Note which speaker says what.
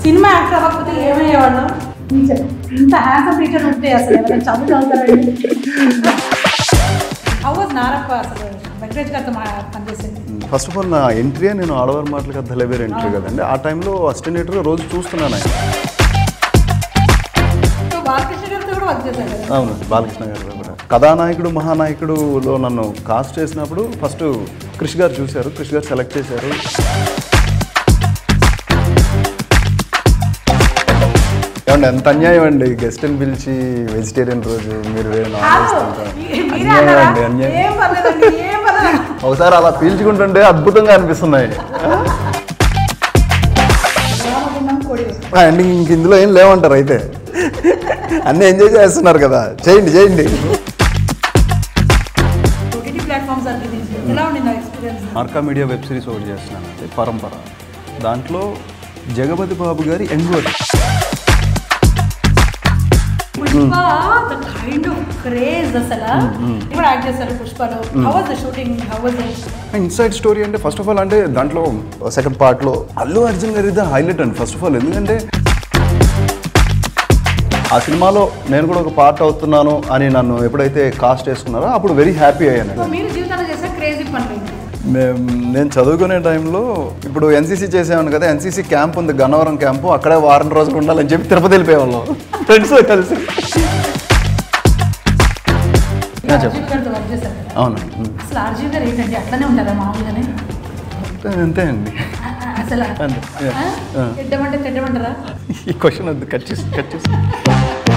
Speaker 1: Cinema actor అవ్వకపోతే ఏమయ్యేవాళ్ళం teacher ఇంత హ్యాండ్సమ్ టీచర్ ఉంటే అసలు ఎవరైనా చదువు చదువుతారండి హౌ వాజ్ నారప్ప అసలు వెంకటేష్ గారితో మా పనిచేసింది
Speaker 2: ఫస్ట్ ఆఫ్ ఆల్ నా ఎంట్రీ నేను ఆడవారి మాటలు కదా దళవేరు ఎంట్రీ కదండి ఆ టైంలో అసిస్టెంట్ రోజు చూస్తున్నాను ఆయన
Speaker 1: సో బాలకృష్ణ గారితో కూడా వర్క్ చేశారు కదా
Speaker 2: అవును బాలకృష్ణ గారు కూడా కథానాయకుడు మహానాయకుడులో నన్ను కాస్ట్ చేసినప్పుడు ఫస్ట్ కృషి గారు చూశారు కృషి గారు సెలెక్ట్ చేశారు ఏమండి ఎంత అన్యాయం అండి గెస్ట్ని పిలిచి వెజిటేరియన్ రోజు మీరు వేరే నాన్ వెజ్
Speaker 1: కాదు,
Speaker 2: తింటారు.
Speaker 1: మీ- మీరే
Speaker 2: అన్యాయం
Speaker 1: అన్నారా?
Speaker 2: అండి అన్యాయం
Speaker 1: ఏం పర్లేదండి ఏం పర్లేదు
Speaker 2: ఒకసారి అలా పీల్చుకుంటుంటే అద్భుతంగా అనిపిస్తున్నాయి
Speaker 1: రామగుండం కోడి
Speaker 2: అండ్ ఇంక ఇందులో ఏం లేవంటారు అయితే అన్నీ ఎంజాయ్ చేస్తున్నారు కదా చేయండి చేయండి
Speaker 1: ఓటీటీ ప్లాట్ఫామ్స్ అన్ని ఎలా ఉండింది ఆ ఎక్స్పీరియన్స్
Speaker 2: మార్కా మీడియా వెబ్ సిరీస్ ఒకటి చేస్తున్నాను అంటే పరంపర దాంట్లో జగపతి బాబు గారి ఎంగోర్
Speaker 1: Pushpa the kind of craze అసలు ఇప్పుడు యాక్ట్ చేశారు పుష్పలో how was the shooting how was
Speaker 2: inside story అంటే ఫస్ట్ ఆఫ్ ఆల్ అంటే దాంట్లో సెకండ్ పార్ట్లో అల్లు అర్జున్ గారి హైలైట్ అండి ఫస్ట్ ఆఫ్ ఆల్ ఎందుకంటే ఆ సినిమాలో నేను కూడా ఒక పార్ట్ అవుతున్నాను అని నన్ను ఎప్పుడైతే కాస్ట్ చేసుకున్నారో అప్పుడు వెరీ హ్యాపీ అయ్యాను
Speaker 1: సో మీరు జీవితంలో చేసే క్రేజీ పనులు
Speaker 2: మేము నేను చదువుకునే టైంలో ఇప్పుడు ఎన్సీసీ చేసామని కదా ఎన్సీసీ క్యాంప్ ఉంది గన్నవరం క్యాంపు అక్కడే వారం రోజులు ఉండాలని చెప్పి తిరుపతి వెళ్ళిపోయేవాళ్ళం ఫ్రెండ్స్ కలిసి ఆ, చెప్పు.
Speaker 1: రాజీవ్ గారితో వర్క్ చేశారు కదా
Speaker 2: అవును ఉమ్.
Speaker 1: అసలు రాజీవ్ గారు ఏంటంటే అట్లనే ఉంటారా మామూలుగానే
Speaker 2: అంతే అండి
Speaker 1: ఆ, ఆ, అసలు
Speaker 2: అంతే.
Speaker 1: ఆ?
Speaker 2: ఆ.
Speaker 1: తిట్టమంటే తిట్టమంటారా
Speaker 2: ఈ క్వశ్చన్ వద్దు కట్ చేసి కట్ చేసి